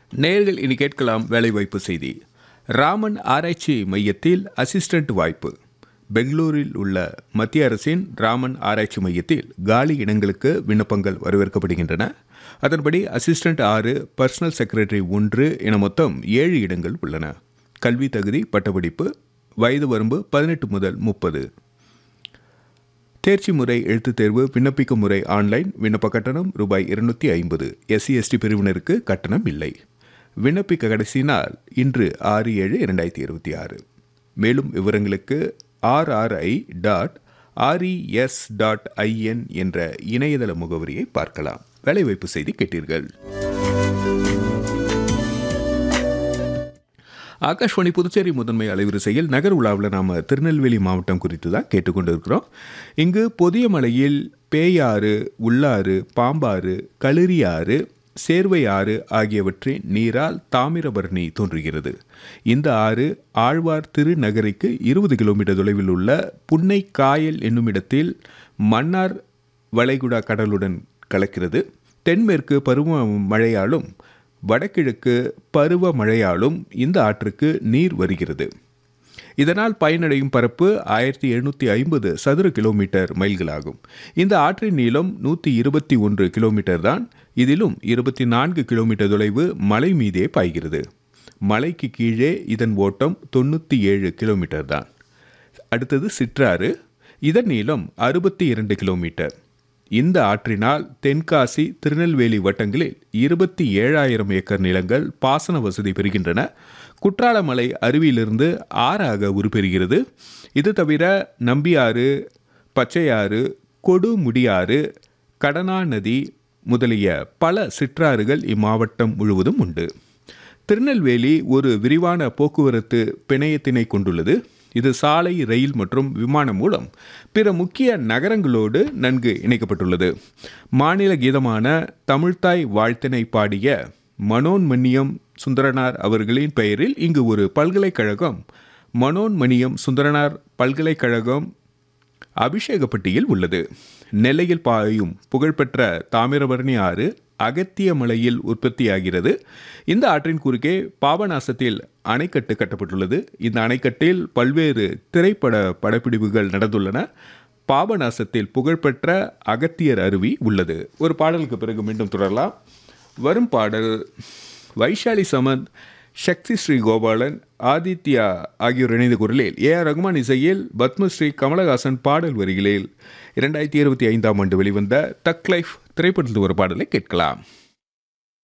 நேர்கள் இனி கேட்கலாம் வேலைவாய்ப்பு செய்தி ராமன் ஆராய்ச்சி மையத்தில் அசிஸ்டன்ட் வாய்ப்பு பெங்களூரில் உள்ள மத்திய அரசின் ராமன் ஆராய்ச்சி மையத்தில் காலி இடங்களுக்கு விண்ணப்பங்கள் வரவேற்கப்படுகின்றன அதன்படி அசிஸ்டன்ட் ஆறு பர்சனல் செக்ரட்டரி ஒன்று என மொத்தம் ஏழு இடங்கள் உள்ளன கல்வி தகுதி பட்டப்படிப்பு வயது வரம்பு பதினெட்டு முதல் முப்பது தேர்ச்சி முறை எழுத்துத் தேர்வு விண்ணப்பிக்கும் முறை ஆன்லைன் விண்ணப்ப கட்டணம் ரூபாய் இருநூத்தி ஐம்பது எஸ்சி எஸ்டி பிரிவினருக்கு கட்டணம் இல்லை விண்ணப்பிக்க கடைசி நாள் இன்று ஆறு ஏழு இரண்டாயிரத்தி இருபத்தி ஆறு மேலும் விவரங்களுக்கு RRI dot RES dot IN என்ற இணையதள முகவரியை பார்க்கலாம் வேலைவாய்ப்பு செய்தி கேட்டீர்கள் ஆகாஷ்வாணி புதுச்சேரி முதன்மை அலைவரிசையில் நகர் உலாவில் நாம் திருநெல்வேலி மாவட்டம் குறித்து தான் கேட்டுக்கொண்டிருக்கிறோம் இங்கு பொதியமலையில் பேயாறு உள்ளாறு பாம்பாறு களிரியாறு சேர்வை ஆறு ஆகியவற்றின் நீரால் தாமிரபரணி தோன்றுகிறது இந்த ஆறு ஆழ்வார் திருநகரிக்கு இருபது கிலோமீட்டர் தொலைவில் உள்ள புன்னை காயல் என்னும் இடத்தில் மன்னார் வளைகுடா கடலுடன் கலக்கிறது தென்மேற்கு பருவ மழையாலும் வடகிழக்கு பருவ மழையாலும் இந்த ஆற்றுக்கு நீர் வருகிறது இதனால் பயனடையும் பரப்பு ஆயிரத்தி எழுநூற்றி ஐம்பது சதுர கிலோமீட்டர் மைல்களாகும் இந்த ஆற்றின் நீளம் நூற்றி இருபத்தி ஒன்று கிலோமீட்டர் தான் இதிலும் இருபத்தி நான்கு கிலோமீட்டர் தொலைவு மலை மீதே பாய்கிறது மலைக்கு கீழே இதன் ஓட்டம் தொண்ணூற்றி ஏழு கிலோமீட்டர் தான் அடுத்தது சிற்றாறு இதன் நீளம் அறுபத்தி இரண்டு கிலோமீட்டர் இந்த ஆற்றினால் தென்காசி திருநெல்வேலி வட்டங்களில் இருபத்தி ஏழாயிரம் ஏக்கர் நிலங்கள் பாசன வசதி பெறுகின்றன குற்றாலமலை அருவியிலிருந்து ஆறாக உருப்பெறுகிறது இது தவிர நம்பியாறு பச்சையாறு கொடுமுடியாறு கடனா நதி முதலிய பல சிற்றாறுகள் இம்மாவட்டம் முழுவதும் உண்டு திருநெல்வேலி ஒரு விரிவான போக்குவரத்து பிணையத்தினை கொண்டுள்ளது இது சாலை ரயில் மற்றும் விமானம் மூலம் பிற முக்கிய நகரங்களோடு நன்கு இணைக்கப்பட்டுள்ளது மாநில கீதமான தமிழ்தாய் வாழ்த்தினை பாடிய மனோன்மணியம் சுந்தரனார் அவர்களின் பெயரில் இங்கு ஒரு பல்கலைக்கழகம் மனோன்மணியம் சுந்தரனார் பல்கலைக்கழகம் அபிஷேகப்பட்டியில் உள்ளது நெல்லையில் பாயும் புகழ்பெற்ற தாமிரபரணி ஆறு அகத்திய மலையில் உற்பத்தியாகிறது இந்த ஆற்றின் குறுக்கே பாபநாசத்தில் அணைக்கட்டு கட்டப்பட்டுள்ளது இந்த அணைக்கட்டில் பல்வேறு திரைப்பட படப்பிடிப்புகள் நடந்துள்ளன பாபநாசத்தில் புகழ்பெற்ற அகத்தியர் அருவி உள்ளது ஒரு பாடலுக்கு பிறகு மீண்டும் தொடரலாம் வரும் பாடல் வைஷாலி சமந்த் சக்தி ஸ்ரீ கோபாலன் ஆதித்யா ஆகியோர் இணைந்த குரலில் ஏ ஆர் ரகுமான் இசையில் பத்மஸ்ரீ கமலஹாசன் பாடல் வரிகளில் இரண்டாயிரத்தி இருபத்தி ஐந்தாம் ஆண்டு வெளிவந்த தக் லைஃப் திரைப்படத்தில் ஒரு பாடலை கேட்கலாம்